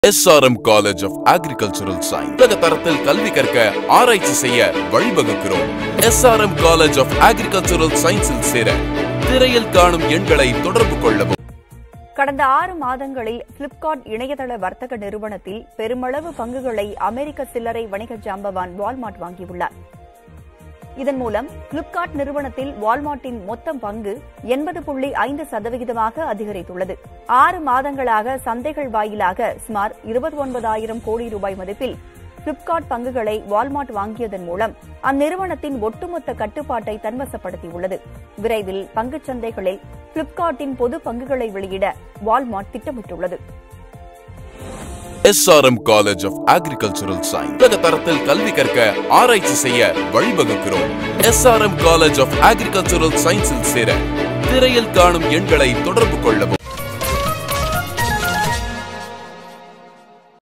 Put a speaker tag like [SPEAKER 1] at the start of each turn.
[SPEAKER 1] SRM college of agricultural science உலக தரத்தில் கல்வி கற்க ஆராய்ச்சி செய்ய வழிவகுக்கிறோம் எஸ்ஆர்எம் காலேஜ் ஆஃப் அக்ரிகல்ச்சரல் சயின்ஸில் சேர திரையில் காணும் எண்களை தொடர்பு கொள்ளவும்
[SPEAKER 2] கடந்த ஆறு மாதங்களில் பிளிப்கார்ட் இணையதள வர்த்தக நிறுவனத்தில் பெருமளவு பங்குகளை அமெரிக்க சில்லறை வணிக ஜாம்பவான் வால்மார்ட் வாங்கியுள்ளார் இதன் மூலம் பிளிப்கார்ட் நிறுவனத்தில் வால்மார்ட்டின் மொத்த பங்கு எண்பது புள்ளி ஐந்து சதவிகிதமாக அதிகரித்துள்ளது ஆறு மாதங்களாக சந்தைகள் வாயிலாக சுமார் இருபத்தி ஒன்பதாயிரம் கோடி ரூபாய் மதிப்பில் பிளிப்கார்ட் பங்குகளை வால்மார்ட் வாங்கியதன் மூலம் அந்நிறுவனத்தின் ஒட்டுமொத்த கட்டுப்பாட்டை தன்வசப்படுத்தியுள்ளது விரைவில் பங்குச் சந்தைகளில் பிளிப்கார்ட்டின் பொது பங்குகளை வெளியிட வால்மார்ட் திட்டமிட்டுள்ளது
[SPEAKER 1] SRM college of agricultural science உலக தரத்தில் கல்வி கற்க ஆராய்ச்சி செய்ய வழிவகுக்கிறோம் எஸ்ஆர்எம் காலேஜ் ஆஃப் அக்ரிகல்ச்சரல் சயின்ஸில் சேர திரையில் காணும் எண்களை தொடர்பு கொள்ளவும்